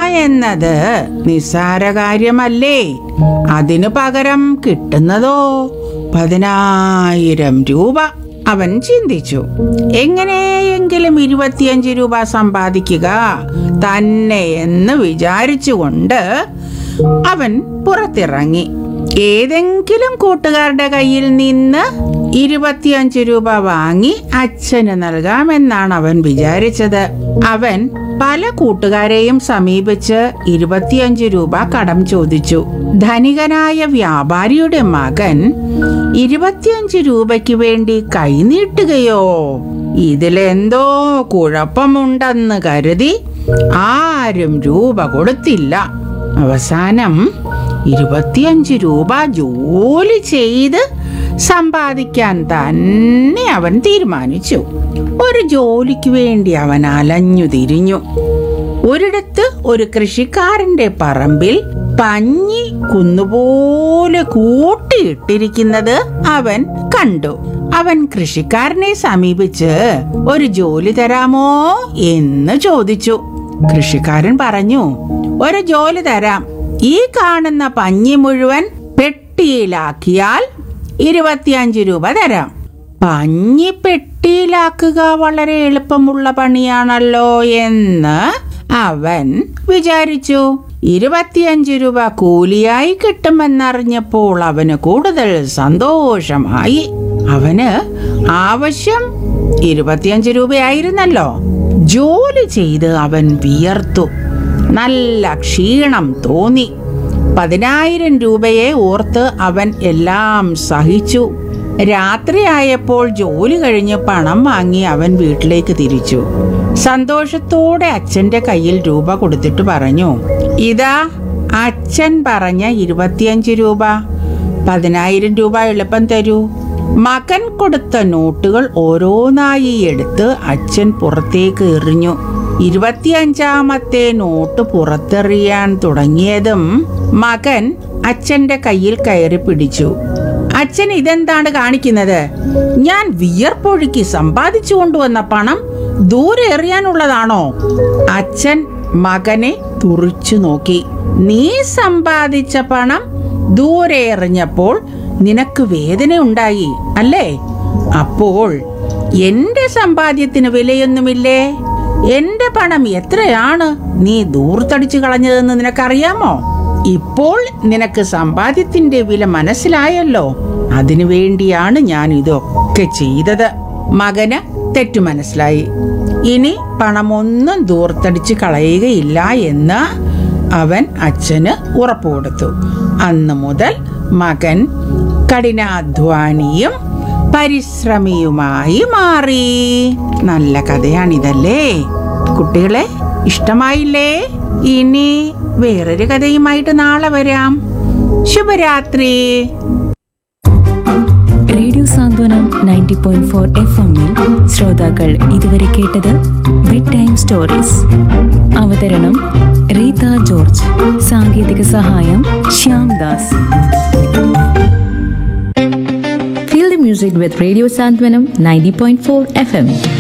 എന്നത് നിസ്സാര കാര്യമല്ലേ അതിനു പകരം കിട്ടുന്നതോ പതിനായിരം രൂപ അവൻ ചിന്തിച്ചു എങ്ങനെയെങ്കിലും ഇരുപത്തിയഞ്ച് രൂപ സമ്പാദിക്കുക തന്നെ എന്ന് വിചാരിച്ചുകൊണ്ട് അവൻ പുറത്തിറങ്ങി ഏതെങ്കിലും കൂട്ടുകാരുടെ കയ്യിൽ നിന്ന് ഇരുപത്തിയഞ്ച് രൂപ വാങ്ങി അച്ഛന് നൽകാമെന്നാണ് അവൻ വിചാരിച്ചത് അവൻ പല കൂട്ടുകാരെയും സമീപിച്ച് ഇരുപത്തിയഞ്ച് രൂപ കടം ചോദിച്ചു ധനികനായ വ്യാപാരിയുടെ മകൻ ഇരുപത്തിയഞ്ച് രൂപയ്ക്ക് വേണ്ടി കൈനീട്ടുകയോ ഇതിലെന്തോ കുഴപ്പമുണ്ടെന്ന് കരുതി ആരും രൂപ കൊടുത്തില്ല അവസാനം ഇരുപത്തിയഞ്ച് രൂപ ജോലി ചെയ്ത് സമ്പാദിക്കാൻ തന്നെ അവൻ തീരുമാനിച്ചു ഒരു ജോലിക്ക് വേണ്ടി അവൻ അലഞ്ഞു തിരിഞ്ഞു ഒരിടത്ത് ഒരു കൃഷിക്കാരന്റെ പറമ്പിൽ പഞ്ഞി കുന്നുപോലെ കൂട്ടിയിട്ടിരിക്കുന്നത് അവൻ കണ്ടു അവൻ കൃഷിക്കാരനെ സമീപിച്ച് ഒരു ജോലി തരാമോ എന്ന് ചോദിച്ചു കൃഷിക്കാരൻ പറഞ്ഞു ഒരു ജോലി തരാം ഈ കാണുന്ന പഞ്ഞി മുഴുവൻ പെട്ടിയിലാക്കിയാൽ ഇരുപത്തിയഞ്ച് രൂപ തരാം പഞ്ഞി പെട്ടിയിലാക്കുക വളരെ എളുപ്പമുള്ള പണിയാണല്ലോ എന്ന് അവൻ വിചാരിച്ചു ഇരുപത്തിയഞ്ച് രൂപ കൂലിയായി കിട്ടുമെന്നറിഞ്ഞപ്പോൾ അവന് കൂടുതൽ സന്തോഷമായി അവന് ആവശ്യം ഇരുപത്തിയഞ്ച് രൂപയായിരുന്നല്ലോ ജോലി ചെയ്ത് അവൻ വിയർത്തു നല്ല ക്ഷീണം തോന്നി പതിനായിരം രൂപയെ ഓർത്ത് അവൻ എല്ലാം സഹിച്ചു രാത്രിയായപ്പോൾ ജോലി കഴിഞ്ഞ് പണം വാങ്ങി അവൻ വീട്ടിലേക്ക് തിരിച്ചു സന്തോഷത്തോടെ അച്ഛന്റെ കയ്യിൽ രൂപ കൊടുത്തിട്ട് പറഞ്ഞു ഇതാ അച്ഛൻ പറഞ്ഞ ഇരുപത്തിയഞ്ച് രൂപ പതിനായിരം രൂപ എളുപ്പം തരൂ മകൻ കൊടുത്ത നോട്ടുകൾ ഓരോന്നായി എടുത്ത് അച്ഛൻ പുറത്തേക്ക് എറിഞ്ഞു ഇരുപത്തിയഞ്ചാമത്തെ നോട്ട് പുറത്തെറിയാൻ തുടങ്ങിയതും മകൻ അച്ഛന്റെ കയ്യിൽ കയറി പിടിച്ചു അച്ഛൻ ഇതെന്താണ് കാണിക്കുന്നത് ഞാൻ വിയർപ്പൊഴുക്കി സമ്പാദിച്ചു കൊണ്ടുവന്ന പണം ദൂരെ എറിയാനുള്ളതാണോ അച്ഛൻ മകനെ തുറിച്ചു നോക്കി നീ സമ്പാദിച്ച പണം ദൂരെ എറിഞ്ഞപ്പോൾ നിനക്ക് വേദന ഉണ്ടായി അല്ലേ അപ്പോൾ എന്റെ സമ്പാദ്യത്തിന് വിലയൊന്നുമില്ലേ എന്റെ പണം എത്രയാണ് നീ ദൂർത്തടിച്ചു കളഞ്ഞതെന്ന് നിനക്കറിയാമോ ഇപ്പോൾ നിനക്ക് സമ്പാദ്യത്തിന്റെ വില മനസ്സിലായല്ലോ അതിനു വേണ്ടിയാണ് ഞാൻ ഇതൊക്കെ ചെയ്തത് മകന് തെറ്റു മനസ്സിലായി ഇനി പണമൊന്നും ദൂർത്തടിച്ച് കളയുകയില്ല എന്ന് അവൻ അച്ഛന് ഉറപ്പു കൊടുത്തു അന്ന് മുതൽ മകൻ കഠിനാധ്വാനിയും പരിശ്രമിയുമായി മാറി നല്ല കഥയാണിതല്ലേ കുട്ടികളെ ഇഷ്ടമായില്ലേ ഇനി വേറൊരു കഥയുമായിട്ട് നാളെ വരാം ശുഭരാത്രി radio Santhwanam ninety point four F എമ്മിൽ ശ്രോതാക്കൾ ഇതുവരെ കേട്ടത് ബെഡ് ടൈം സ്റ്റോറീസ് അവതരണം റീത ജോർജ് സാങ്കേതിക സഹായം Shyam Das Feel the music with Radio Santwanam 90.4 FM.